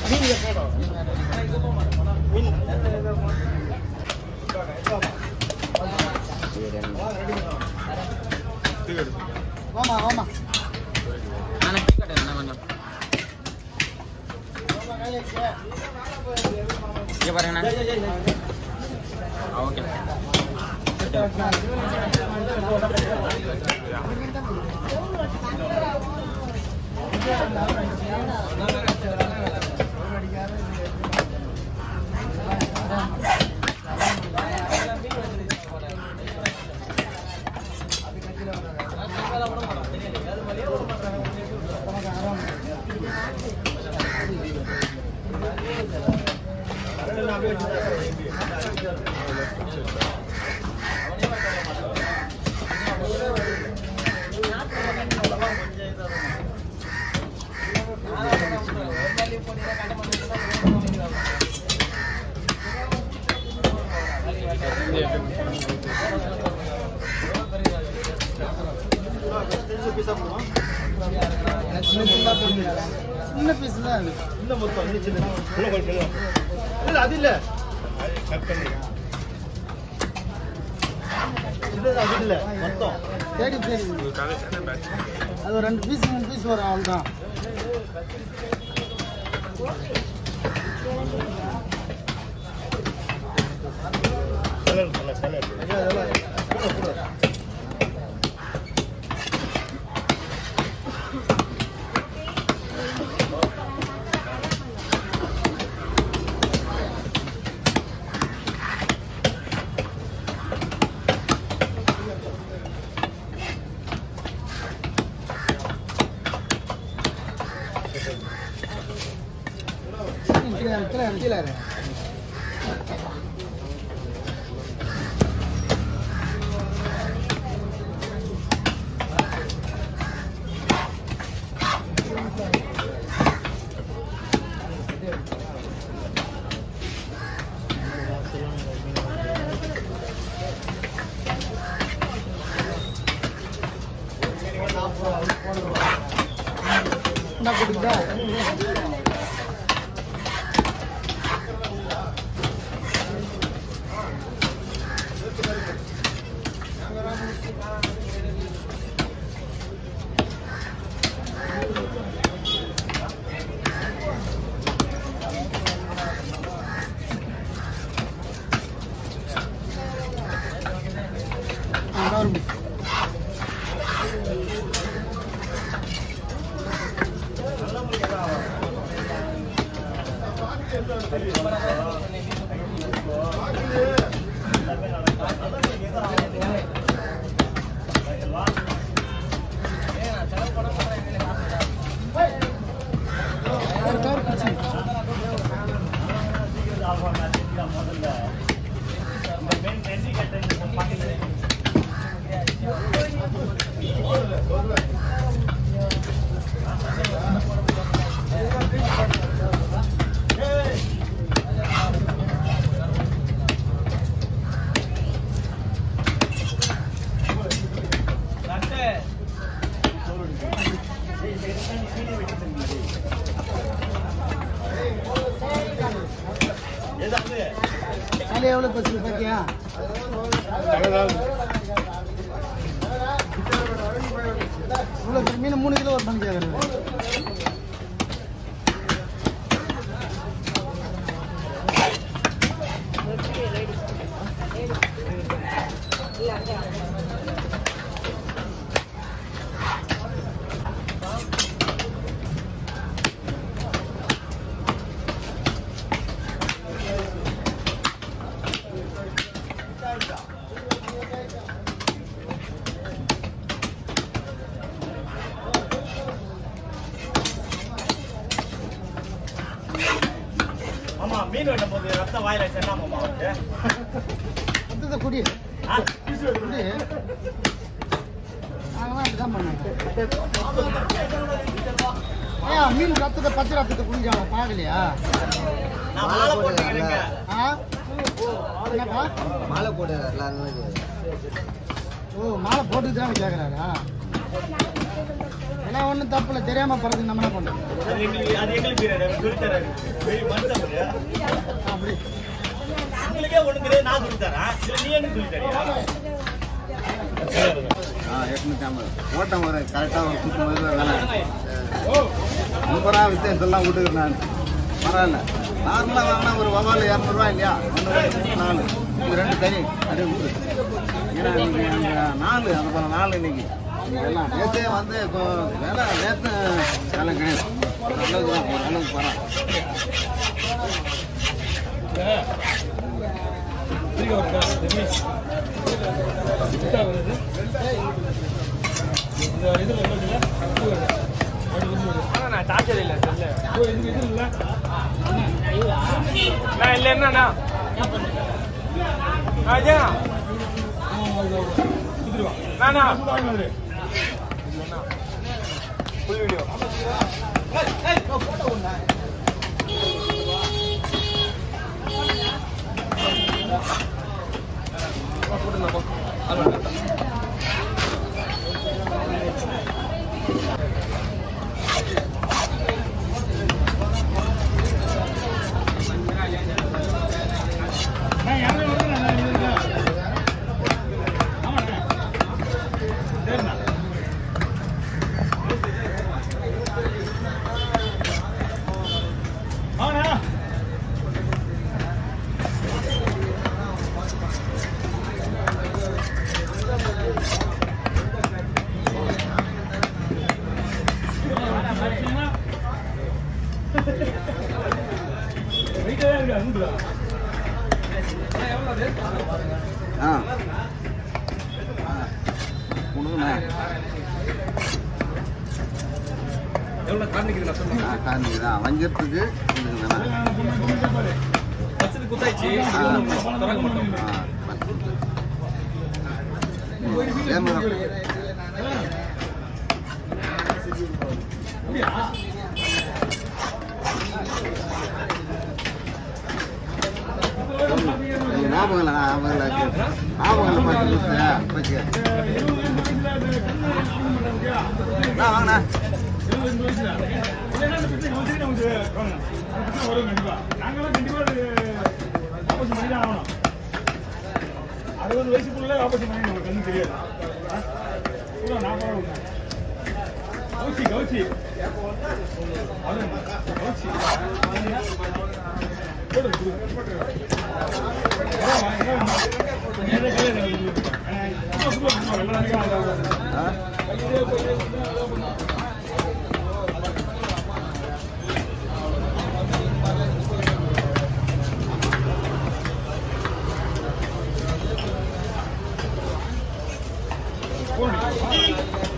வாமா வாமா அண்ணா டீ கட்டு அண்ணா கொஞ்சம் இங்கே பாருங்கண்ணா ஆ ஓகே சின்ன பீஸ் தான் அது இன்னும் மொத்தம் இன்னும் சின்ன இன்னும் கொஞ்சம் சின்ன. இல்ல அது இல்ல சின்னது அது இல்ல மொத்தம் தேடி தேடி அது ஒரு ரெண்டு பீஸ் மூணு பீஸ் வரும் அவ்வளோதான் கலர் நல்ல கலர் கீழே கீழே கீழே இரு. என்ன போட்டுக்கிட்டா ஆ, ஒரு நிமிஷம். ஒரு கவர் பிடிச்சி. அது எவ்வளோ பசங்க பாத்தியா இவ்வளோ பெரிய மீன் மூணு கிலோ ஒரு பண்ணி கேட்குறது ஆமா மீன் வெட்டும் போது ரத்தம் வாயில சென்னா மாமா வந்து அந்த குடி ஆ? குடி நாங்களாம் அப்படிதான் பண்ணோம் ஏன் மீன் ரத்தத்தை பச்சை ரத்தத்தை குடிஞ்சாங்க பார்க்கலையா நான் மாலை போட்டுக்கிறேங்க ஆ என்னப்பா மாலை போட்டு எல்லாரும் ஓ மாலை போட்டுட்டு தான் கேட்குறாரா ஏன்னா ஒன்றும் தப்பு இல்லை தெரியாம பிறகு நம்ம என்ன பண்ணுறோம் அது எங்களுக்கு அது எங்களுக்கு தெரியாது அவர் சொல்லித் தர்றாரு பெரிய மனுஷன் அவரு. அப்படி உங்களுக்கே ஒண்ணு தெரியாது நான் சொல்லித் தரேன் இல்ல நீ எனக்கு சொல்லித் தரியா ஆ எட்நூத்தி ஐம்பது ஓட்டம் ஒரு கரெக்டாக ஒரு சுற்று மாதிரி வேலை முப்பதா வித்தியாசத்தெல்லாம் விட்டுக்கிறேன் நான் பரவாயில்ல நார்மலாக வாங்கினா ஒரு வவால் இரநூறுவா இல்லையா ஒன்று ரெண்டு மூணு நாலு இது ரெண்டு தனி அப்படியே விட்டு ஏன்னா இன்னைக்கு அங்கே நாலு அந்த போல நாலு இன்னைக்கு இன்னைக்கு எல்லாம் நேற்றே வந்து இப்போ வேலை நேற்று வேலை கிடையாது அளவுக்கு தான் ஒரு அளவுக்கு பரவாயில்ல நான் டார்ச்சர் இல்ல நான் இல்ல என்னண்ணா நானா ஃபுல் வீடியோ ஆ கொடுங்கண்ணே எவ்வளவு காமிக்கிறீங்களா சொல்லுங்க ஆ காமிக்கு தான் வஞ்சத்துக்கு இதுங்கண்ணா பச்சது குத்தாயிச்சு ஆ. திறக்க மாட்டோம் ஆ பத்து. ம், ஏழ்நூறு. உங்க ஞாபகம் இல்லை ஞாபகம் இல்லை ஞாபகம் இல்லை பத்து கொடுத்தேன் வச்சுக்க ஆ வாங்கண்ணா அறுபது வயசுக்குள்ள ஆபரேஷன் பண்ணி நமக்கு ஒன்றும் தெரியாது கூட நாற்பது கௌசி கௌசி அது கௌசி போடு, போடு, போட்டு. ஏன் வா, ஏன் வா? ஏதோ கிடையாது உங்களுக்கு. அஹ், சும்மா, சும்மா, சும்மா, வெள்ளை நாளைக்கு ஆகாது. ஆ போடு.